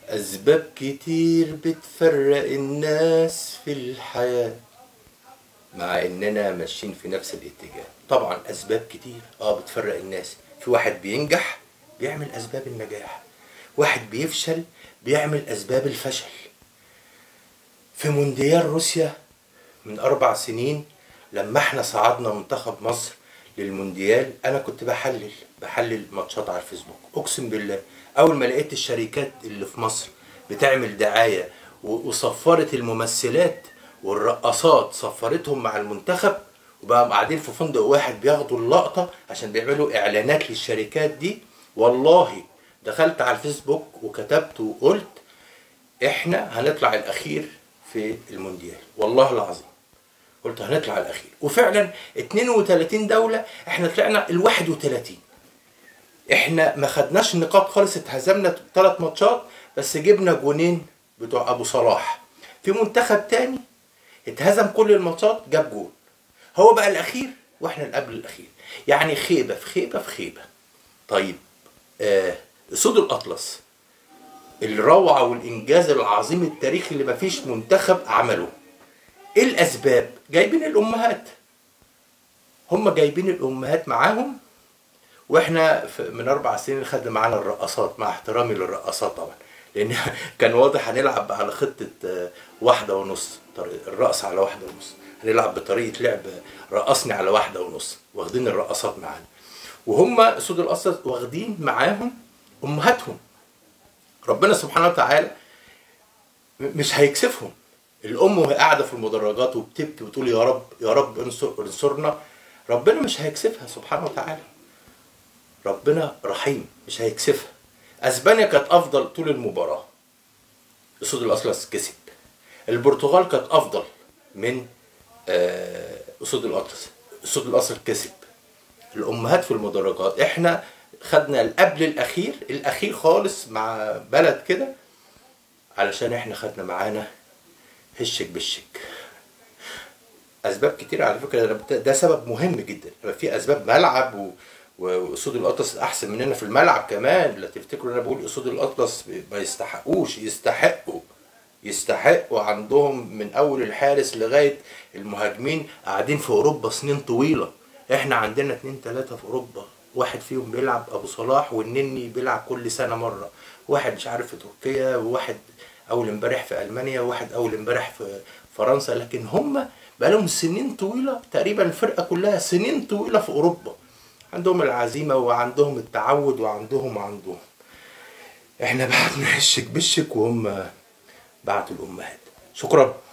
أسباب كتير بتفرق الناس في الحياة مع إننا ماشيين في نفس الاتجاه طبعا أسباب كتير اه بتفرق الناس في واحد بينجح بيعمل أسباب النجاح واحد بيفشل بيعمل أسباب الفشل في مونديال روسيا من أربع سنين لما احنا صعدنا منتخب مصر للمونديال أنا كنت بحلل بحلل ماتشات على الفيسبوك أقسم بالله أول ما لقيت الشركات اللي في مصر بتعمل دعاية و- وصفرت الممثلات والرقصات صفرتهم مع المنتخب وبقى قاعدين في فندق واحد بياخدوا اللقطة عشان بيعملوا إعلانات للشركات دي والله دخلت على الفيسبوك وكتبت وقلت احنا هنطلع الاخير في المونديال والله العظيم قلت هنطلع الاخير وفعلا 32 دوله احنا طلعنا ال 31 احنا ما خدناش نقاط خالص اتهزمنا ثلاث ماتشات بس جبنا جونين بتوع ابو صلاح في منتخب تاني اتهزم كل الماتشات جاب جول هو بقى الاخير واحنا اللي قبل الاخير يعني خيبه في خيبه في خيبه طيب آه اسود الاطلس الروعه والانجاز العظيم التاريخي اللي مفيش منتخب عمله ايه الاسباب جايبين الامهات هم جايبين الامهات معاهم واحنا في- من اربع سنين خدنا معانا الرقصات مع احترامي للرقصات طبعا لان كان واضح هنلعب على خطه آه، واحده ونص طريق- الرقص على واحده ونص هنلعب بطريقه لعب رقصني على واحده ونص واخدين الرقصات معانا وهم سود الاصل واخدين معاهم امهاتهم ربنا سبحانه وتعالى م- مش هيكسفهم الام وهي قاعده في المدرجات وبتبكي وتقول يا رب يا رب انصر انصرنا ربنا مش هيكسفها سبحانه وتعالى ربنا رحيم مش هيكسفها اسبانيا كانت افضل طول المباراه اسود الاطلس كسب البرتغال كانت افضل من آه، اسود الاطلس اسود الاطلس كسب الامهات في المدرجات احنا خدنا القبل الاخير الاخير خالص مع بلد كده علشان احنا خدنا معانا هشك بالشك اسباب كتير على فكره ده- ده- ده سبب مهم جدا يبقى في اسباب ملعب و... و- واسود الاطلس احسن مننا في الملعب كمان لا تفتكروا ان انا بقول اسود الاطلس ما يستحقوش يستحقوا يستحقوا عندهم من اول الحارس لغايه المهاجمين قاعدين في اوروبا سنين طويله احنا عندنا اتنين تلاته في اوروبا واحد فيهم بيلعب ابو صلاح والنني بيلعب كل سنه مره واحد مش عارف في تركيا وواحد اول امبارح في المانيا وواحد اول امبارح في فرنسا لكن هم بقالهم سنين طويله تقريبا الفرقه كلها سنين طويله في اوروبا عندهم العزيمه وعندهم التعود وعندهم وعندهم احنا بعتنا الشك بالشك وهم بعتوا الامهات شكرا